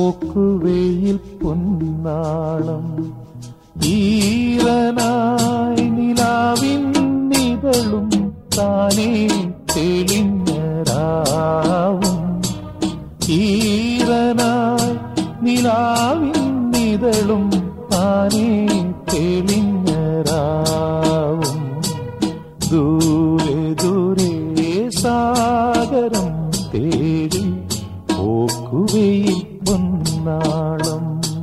പോക്കുവെയിൽ പൊന്നാളം ഈറനായി നിലാവിൻ നിതളും താനേ തെളിഞ്ഞരാവും ഈറനായി നിലാവിൻ നിതളും താനേ തെളിഞ്ഞരാവും ദൂരെ ദൂരെ സാഗരം തേടി പോക്കുവെയിൽ പൊന്നാളം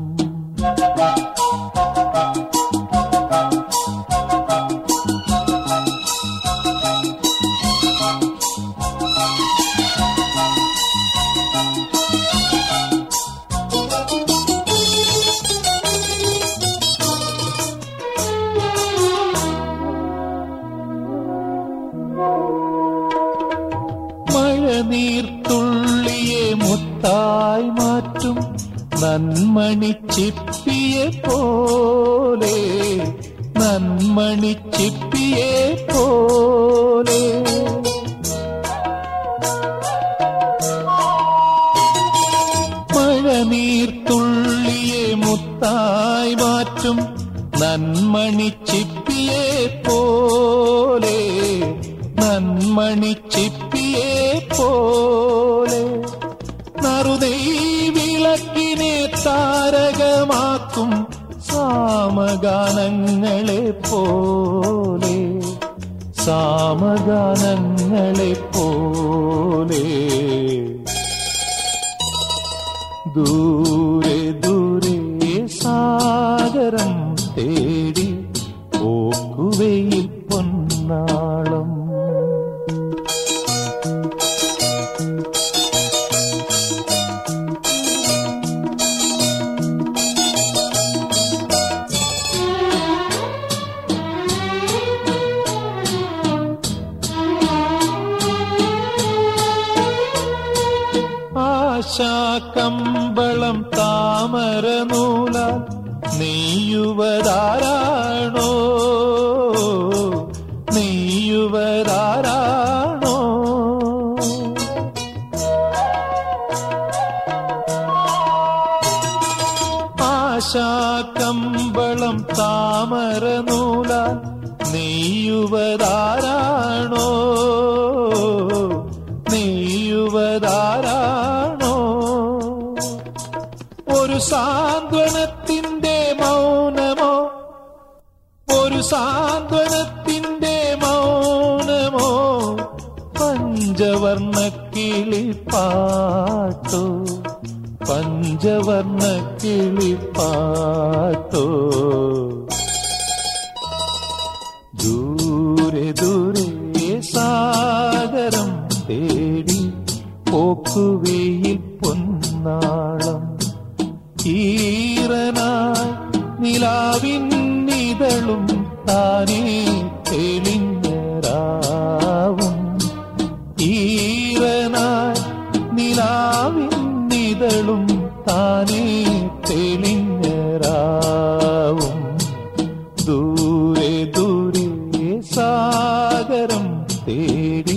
മഴനീർത്തുള്ളിയെ മുത്തായി മാറ്റും നന്മണി ചിപ്പിയെ പോലെ നന്മണി ചിപ്പിയെ പോലെ മഴനീർത്തുള്ളിയെ മുത്തായി മാറ്റും നന്മണി ചിപ്പിയെ പോലെ നന്മണി ചിപ്പിയെ പോലെ നറുതൈ വിളക്കിനെ താരകമാക്കും സാമഗാനങ്ങളെ പോലെ സാമഗാനങ്ങളെ പോലെ ദൂരെ ദൂരെ സാഗരം തേടി പോക്കുവെയിൽ പൊന്നാളം ആശാക്കമ്പളം താമര നൂലാൽ നെയ്യുവതാരാണോ നെയ്യുവതാരാണോ ആശാക്കമ്പളം താമര നൂലാൽ നെയ്യുവതാരാണോ നെയ്യുവതാരാണോ ഒരു സാന്ത്വനത്തിന്റെ മൗനമോ ഒരു സാന്ത്വനത്തിന്റെ മൗനമോ പഞ്ചവർണ്ണ കിളിപ്പാട്ടോ പഞ്ചവർണ്ണ കിളിപ്പാട്ടോ ദൂരെ ദൂരെ സാഗരം തേടി പോക്കുവെയിൽ പൊന്നാളം ഈറനായി നിലാവിൻ നിതളും താനേ തെളിഞ്ഞരാവും ഈറനായി നിലാവിൻ നിതളും താനേ തെളിഞ്ഞരാവും ദൂരെ ദൂരെ സാഗരം തേടി